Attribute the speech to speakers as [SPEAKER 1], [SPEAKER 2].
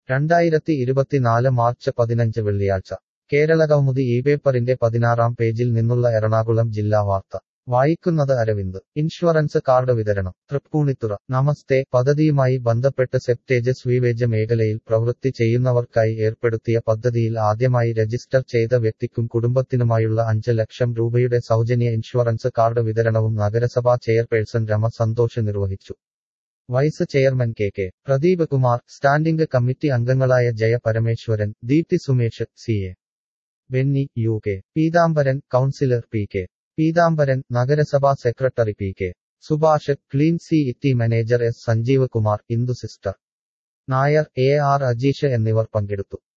[SPEAKER 1] രണ്ടായിരത്തി ഇരുപത്തിനാല് മാർച്ച് പതിനഞ്ച് വെള്ളിയാഴ്ച കേരളകൗമുദി ഈ പേപ്പറിന്റെ പതിനാറാം പേജിൽ നിന്നുള്ള എറണാകുളം ജില്ലാ വാർത്ത വായിക്കുന്നത് അരവിന്ദ് ഇൻഷുറൻസ് കാർഡ് വിതരണം തൃപ്പൂണിത്തുറ നമസ്തേ പദ്ധതിയുമായി ബന്ധപ്പെട്ട് സെപ്റ്റേജ് സ്വീവേജ് മേഖലയിൽ പ്രവൃത്തി ചെയ്യുന്നവർക്കായി ഏർപ്പെടുത്തിയ പദ്ധതിയിൽ ആദ്യമായി രജിസ്റ്റർ ചെയ്ത വ്യക്തിക്കും കുടുംബത്തിനുമായുള്ള അഞ്ച് ലക്ഷം രൂപയുടെ സൗജന്യ ഇൻഷുറൻസ് കാർഡ് വിതരണവും നഗരസഭാ ചെയർപേഴ്സൺ രമ സന്തോഷ് നിർവഹിച്ചു vice chairman K K Pradeep Kumar standing committee അംഗങ്ങളായ Jaya Parameswaran Deepthi Sumesh C A Benny U K Peethambaran councillor P K Peethambaran നഗരസഭാ secretary P K Subhash clean city manager S Sanjeev Kumar Indu sister Nair A R Ajeesh എന്നിവർ പങ്കെടുത്തു